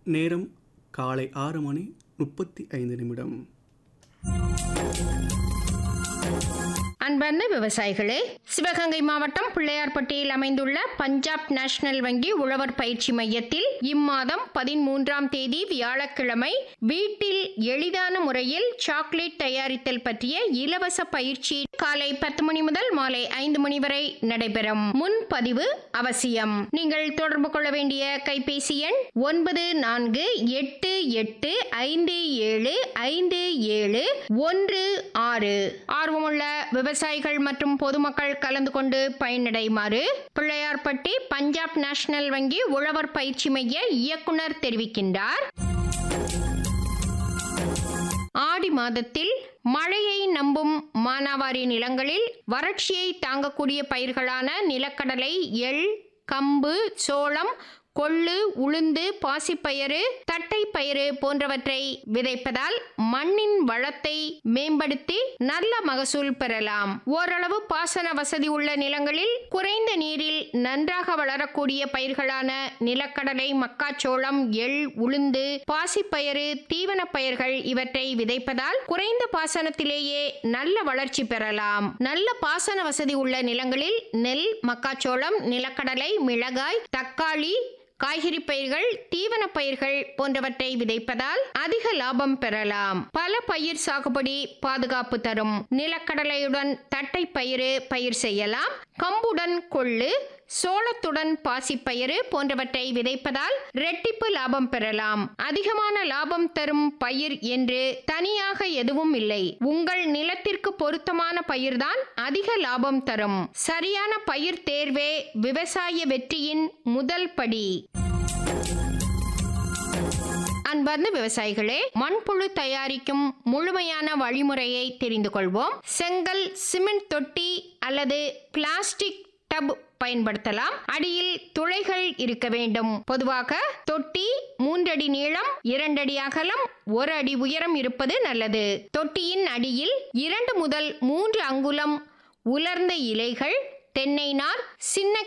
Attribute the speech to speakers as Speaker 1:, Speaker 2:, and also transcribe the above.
Speaker 1: நேரம் காலை ஆறு மணி முப்பத்தி ஐந்து நிமிடம்
Speaker 2: அன்பார்ந்த விவசாயிகளே சிவகங்கை மாவட்டம் பிள்ளையார்பட்டியில் அமைந்துள்ள பஞ்சாப் நேஷனல் வங்கி உழவர் பயிற்சி மையத்தில் இம்மாதம் பதிமூன்றாம் தேதி வியாழக்கிழமை வீட்டில் எளிதான முறையில் சாக்லேட் தயாரித்தல் பற்றிய இலவச பயிற்சி காலை பத்து மணி முதல் மாலை ஐந்து மணி வரை நடைபெறும் முன்பதிவு அவசியம் நீங்கள் தொடர்பு கொள்ள வேண்டிய கைபேசி எண் ஒன்பது நான்கு எட்டு எட்டு ஐந்து ஏழு ஐந்து ஏழு ஒன்று ஆறு ஆர்வமுள்ள விவசாயிகள் மற்றும் பொதுமக்கள் கலந்து கொண்டு பயனடையுமாறு பிள்ளையார்பட்டி பஞ்சாப் நேஷனல் வங்கி உழவர் பயிற்சி மைய இயக்குனர் தெரிவிக்கின்றார் ஆடி மாதத்தில் மழையை நம்பும் மானாவாரி நிலங்களில் வறட்சியை தாங்கக்கூடிய பயிர்களான நிலக்கடலை எள் கம்பு சோளம் கொள்ளு உளுந்து பாசிப்பயிறு தட்டைப்பயிறு போன்றவற்றை விதைப்பதால் மண்ணின் வளத்தை மேம்படுத்தி நல்ல மகசூல் பெறலாம் ஓரளவு பாசன வசதி உள்ள நிலங்களில் குறைந்த நீரில் நன்றாக வளரக்கூடிய பயிர்களான நிலக்கடலை மக்காச்சோளம் எள் உளுந்து பாசிப்பயிறு தீவனப் பயிர்கள் இவற்றை விதைப்பதால் குறைந்த பாசனத்திலேயே நல்ல வளர்ச்சி பெறலாம் நல்ல பாசன வசதி உள்ள நிலங்களில் நெல் மக்காச்சோளம் நிலக்கடலை மிளகாய் தக்காளி காய்கறி பயிர்கள் தீவன பயிர்கள் போன்றவற்றை விதைப்பதால் அதிக லாபம் பெறலாம் பல பயிர் சாகுபடி பாதுகாப்பு தரும் நிலக்கடலையுடன் தட்டை பயிறு பயிர் செய்யலாம் கம்புடன் கொள்ளு சோளத்துடன் பாசிப்பயிறு போன்றவற்றை விதைப்பதால் ரெட்டிப்பு லாபம் பெறலாம் அதிகமான லாபம் தரும் பயிர் என்று தனியாக எதுவும் இல்லை உங்கள் நிலத்திற்கு பொருத்தமான பயிர்தான் அதிக லாபம் தரும் சரியான பயிர் தேர்வே விவசாய வெற்றியின் முதல் படி அன்பார்ந்த விவசாயிகளே மண்புழு தயாரிக்கும் முழுமையான வழிமுறையை தெரிந்து கொள்வோம் செங்கல் சிமெண்ட் தொட்டி அல்லது பிளாஸ்டிக் டப் பயன்படுத்தலாம் அடியில் துளைகள் இருக்க வேண்டும் பொதுவாக தொட்டி மூன்றடி நீளம் இரண்டடி அகலம் ஒரு அடி உயரம் இருப்பது நல்லது தொட்டியின் அடியில் இரண்டு முதல் மூன்று அங்குலம் உலர்ந்த இலைகள் தென்னை நார் சின்ன